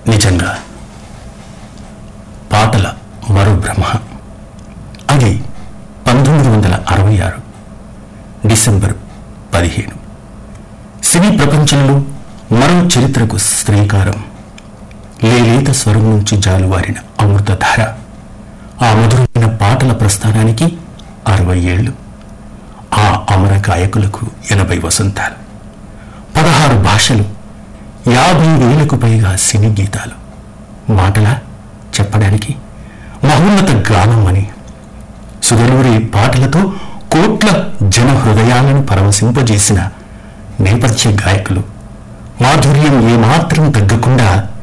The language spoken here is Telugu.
నిజంగా పాటల మరో బ్రహ్మ అది పంతొమ్మిది వందల అరవై ఆరు డిసెంబర్ పదిహేను సినీ ప్రపంచంలో మరో చరిత్రకు శ్రీకారం లేలేత స్వరం నుంచి జాలువారిన అమృతధార ఆ మధురమైన పాటల ప్రస్థానానికి అరవై ఏళ్ళు ఆ అమర గాయకులకు ఎనభై వసంతాలు పదహారు భాషలు యాభై వేలకు పైగా సినీ గీతాలు మాటలా చెప్పడానికి మహోన్నత గానం అని సుగలూరి పాటలతో కోట్ల జన హృదయాలను పరవశింపజేసిన నేపథ్య గాయకులు మాధుర్యం ఏమాత్రం తగ్గకుండా